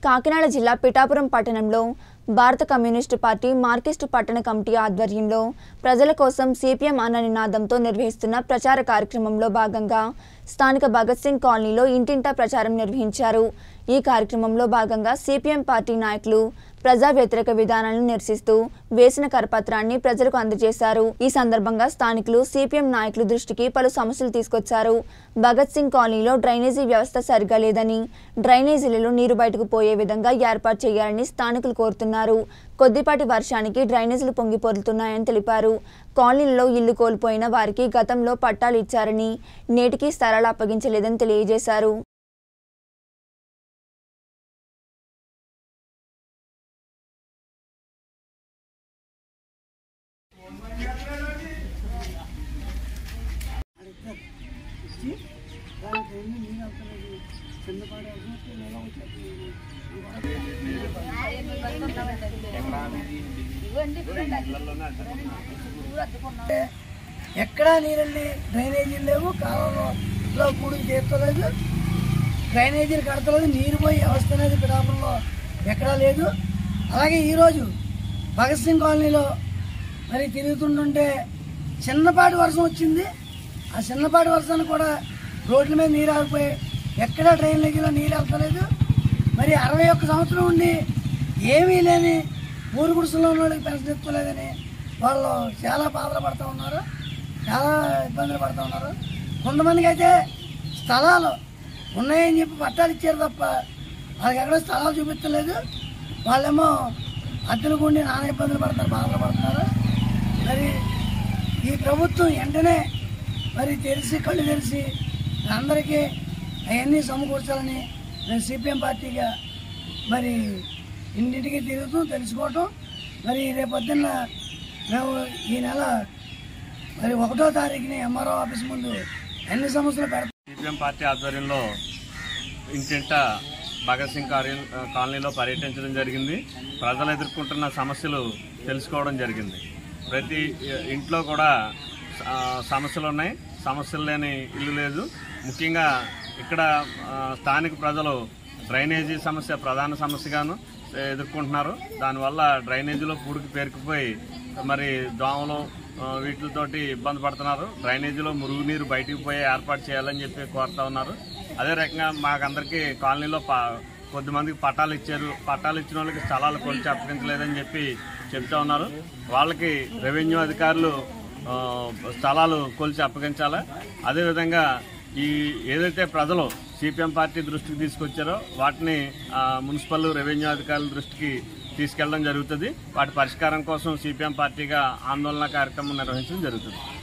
కాకినాడ జిల్లా పిఠాపురం పట్టణంలో భారత కమ్యూనిస్టు పార్టీ మార్కిస్టు పట్టణ కమిటీ ఆధ్వర్యంలో ప్రజల కోసం సిపిఎం అన్న నినాదంతో నిర్వహిస్తున్న ప్రచార కార్యక్రమంలో భాగంగా స్థానిక భగత్ సింగ్ కాలనీలో ఇంటింటా ప్రచారం నిర్వహించారు ఈ కార్యక్రమంలో భాగంగా సిపిఎం పార్టీ నాయకులు ప్రజా వ్యతిరేక విధానాలను నిరసిస్తూ వేసిన కరపత్రాన్ని ప్రజలకు అందజేశారు ఈ సందర్భంగా స్థానికులు సిపిఎం నాయకుల దృష్టికి పలు సమస్యలు తీసుకొచ్చారు భగత్ సింగ్ కాలనీలో డ్రైనేజీ వ్యవస్థ సరిగా లేదని డ్రైనేజీలలో నీరు బయటకు పోయే విధంగా ఏర్పాటు చేయాలని స్థానికులు కోరుతున్నారు కొద్దిపాటి వర్షానికి డ్రైనేజీలు పొంగి పొరులుతున్నాయని తెలిపారు కాలనీలలో ఇల్లు కోల్పోయిన వారికి గతంలో పట్టాలు ఇచ్చారని నేటికి స్థలాలు అప్పగించలేదని తెలియజేశారు ఎక్కడా నీళ్ళని డ్రైనేజీలు లేవు కాలంలో కూడికి తీర్చలేదు డ్రైనేజీలు కడతలేదు నీరు పోయి వ్యవస్థ అనేది పిడాపురంలో ఎక్కడా లేదు అలాగే ఈరోజు భగత్ సింగ్ కాలనీలో మరి తిరుగుతుంటుంటే చిన్నపాటి వర్షం వచ్చింది ఆ చిన్నపాటి వర్షాన్ని కూడా రోడ్ల మీద నీరు ఆగిపోయి ఎక్కడా డ్రైనేజీలో నీరు వెళ్తలేదు మరి అరవై ఒక్క సంవత్సరం ఉండి ఏమీ లేని ఊరు గుడిసెలో ఉన్న వాళ్ళకి పెన్షన్ ఇస్తలేదని వాళ్ళు చాలా బాధలు పడుతూ ఉన్నారు చాలా ఇబ్బందులు పడుతూ ఉన్నారు కొంతమందికి అయితే స్థలాలు ఉన్నాయని చెప్పి పట్టాలు ఇచ్చారు తప్ప వాళ్ళకి ఎక్కడో స్థలాలు చూపించలేదు వాళ్ళేమో అద్దెలు ఉండి నానా ఇబ్బందులు పడతారు బాధలు పడుతున్నారు మరి ఈ ప్రభుత్వం వెంటనే మరి తెలిసి కళ్ళు తెలిసి అందరికీ అవన్నీ సమకూర్చాలని నేను సిపిఎం పార్టీగా మరి ఇంటింటికి తిరుగుతూ తెలుసుకోవటం మరి రేపు పొద్దున్న మేము ఈ నెల మరి ఒకటో తారీఖుని ఎంఆర్ఓ ఆఫీస్ ముందు అన్ని సమస్యలు పెడతాం సిపిఎం పార్టీ ఆధ్వర్యంలో ఇంటింట భగత్ సింగ్ కార్య- కాలనీలో పర్యటించడం జరిగింది ప్రజలు ఎదుర్కొంటున్న సమస్యలు తెలుసుకోవడం జరిగింది ప్రతి ఇంట్లో కూడా ఆ, సమస్యలు ఉన్నాయి సమస్యలు లేని ఇల్లు లేదు ముఖ్యంగా ఇక్కడ ఆ, స్థానిక ప్రజలు డ్రైనేజీ సమస్య ప్రధాన సమస్యగాను ఎదుర్కొంటున్నారు దానివల్ల డ్రైనేజీలో పూడికి పేరుకుపోయి మరి దోమలు ఆ, వీటితోటి ఇబ్బంది పడుతున్నారు డ్రైనేజీలో మురుగునీరు బయటికి పోయి ఏర్పాటు చేయాలని చెప్పి కోరుతా ఉన్నారు అదే రకంగా మాకందరికీ కాలనీలో ప కొద్దిమందికి పట్టాలు ఇచ్చారు పట్టాలు ఇచ్చిన వాళ్ళకి స్థలాలు కొలిచి అప్పగించలేదని చెప్పి చెప్తా ఉన్నారు వాళ్ళకి రెవెన్యూ అధికారులు ఆ, స్థలాలు కొలిచి అప్పగించాలి అదేవిధంగా ఈ ఏదైతే ప్రజలు సిపిఎం పార్టీ దృష్టికి తీసుకొచ్చారో వాటిని ఆ, మున్సిపల్ రెవెన్యూ అధికారుల దృష్టికి తీసుకెళ్ళడం జరుగుతుంది వాటి పరిష్కారం కోసం సిపిఎం పార్టీగా ఆందోళన కార్యక్రమం నిర్వహించడం జరుగుతుంది